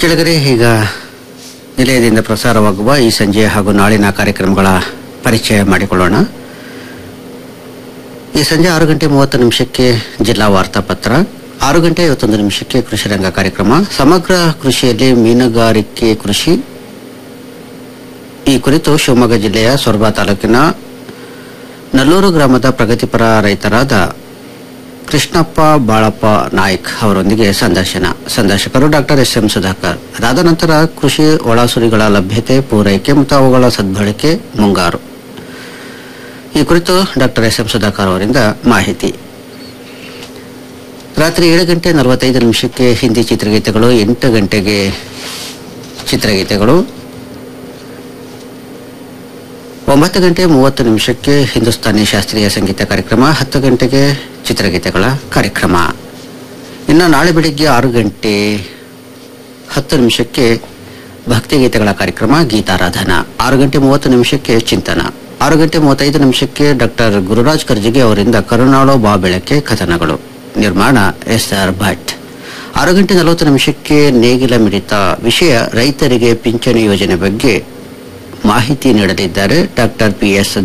ಕೆಳಗಡೆ ಈಗ ನಿಲಯದಿಂದ ಪ್ರಸಾರವಾಗುವ ಈ ಸಂಜೆ ಹಾಗೂ ನಾಳಿನ ಕಾರ್ಯಕ್ರಮಗಳ ಪರಿಚಯ ಮಾಡಿಕೊಳ್ಳೋಣ ಈ ಸಂಜೆ ಆರು ಗಂಟೆ ಮೂವತ್ತು ನಿಮಿಷಕ್ಕೆ ಜಿಲ್ಲಾ ವಾರ್ತಾಪತ್ರ ಆರು ಗಂಟೆ ಐವತ್ತೊಂದು ನಿಮಿಷಕ್ಕೆ ಕೃಷಿ ರಂಗ ಕಾರ್ಯಕ್ರಮ ಸಮಗ್ರ ಕೃಷಿಯಲ್ಲಿ ಮೀನುಗಾರಿಕೆ ಕೃಷಿ ಈ ಕುರಿತು ಶಿವಮೊಗ್ಗ ಜಿಲ್ಲೆಯ ಸೊರಬ ತಾಲೂಕಿನ ನಲ್ಲೂರು ಗ್ರಾಮದ ಪ್ರಗತಿಪರ ರೈತರಾದ ಕೃಷ್ಣಪ್ಪ ಬಾಳಪ್ಪ ನಾಯ್ಕ್ ಅವರೊಂದಿಗೆ ಸಂದರ್ಶನ ಸಂದರ್ಶಕರು ಡಾಕ್ಟರ್ ಎಸ್ ಎಂ ಸುಧಾಕರ್ ಅದಾದ ನಂತರ ಕೃಷಿ ಒಳಸುರಿಗಳ ಲಭ್ಯತೆ ಪೂರೈಕೆ ಮತ್ತು ಅವುಗಳ ಸದ್ಬಳಕೆ ಮುಂಗಾರು ಈ ಕುರಿತು ಡಾಕ್ಟರ್ ಎಸ್ ಎಂ ಸುಧಾಕರ್ ಅವರಿಂದ ಮಾಹಿತಿ ರಾತ್ರಿ ಏಳು ಗಂಟೆ ನಲವತ್ತೈದು ನಿಮಿಷಕ್ಕೆ ಹಿಂದಿ ಚಿತ್ರಗೀತೆಗಳು ಎಂಟು ಗಂಟೆಗೆ ಚಿತ್ರಗೀತೆಗಳು ಒಂಬತ್ತು ಗಂಟೆ ಮೂವತ್ತು ನಿಮಿಷಕ್ಕೆ ಹಿಂದೂಸ್ತಾನಿ ಶಾಸ್ತ್ರೀಯ ಸಂಗೀತ ಕಾರ್ಯಕ್ರಮ ಹತ್ತು ಗಂಟೆಗೆ ಚಿತ್ರಗೀತೆಗಳ ಕಾರ್ಯಕ್ರಮ ಇನ್ನು ನಾಳೆ ಬೆಳಿಗ್ಗೆ ಆರು ಗಂಟೆ ಹತ್ತು ನಿಮಿಷಕ್ಕೆ ಭಕ್ತಿಗೀತೆಗಳ ಕಾರ್ಯಕ್ರಮ ಗೀತಾರಾಧನಾ ಆರು ಗಂಟೆ ಮೂವತ್ತು ನಿಮಿಷಕ್ಕೆ ಚಿಂತನ ಆರು ಗಂಟೆ ಮೂವತ್ತೈದು ನಿಮಿಷಕ್ಕೆ ಡಾಕ್ಟರ್ ಗುರುರಾಜ್ ಕರ್ಜಿಗೆ ಅವರಿಂದ ಕರುನಾಳೋ ಬಾ ಬೆಳಕೆ ಕಥನಗಳು ನಿರ್ಮಾಣ ಎಸ್ ಆರ್ ಭಟ್ ಆರು ಗಂಟೆ ನಲವತ್ತು ನಿಮಿಷಕ್ಕೆ ನೇಗಿಲ ಮಿಡಿತ ವಿಷಯ ರೈತರಿಗೆ ಪಿಂಚಣಿ ಯೋಜನೆ ಬಗ್ಗೆ ಮಾಹಿತಿ ನೀಡಲಿದ್ದಾರೆ ಡಾಕ್ಟರ್ ಪಿ ಎಸ್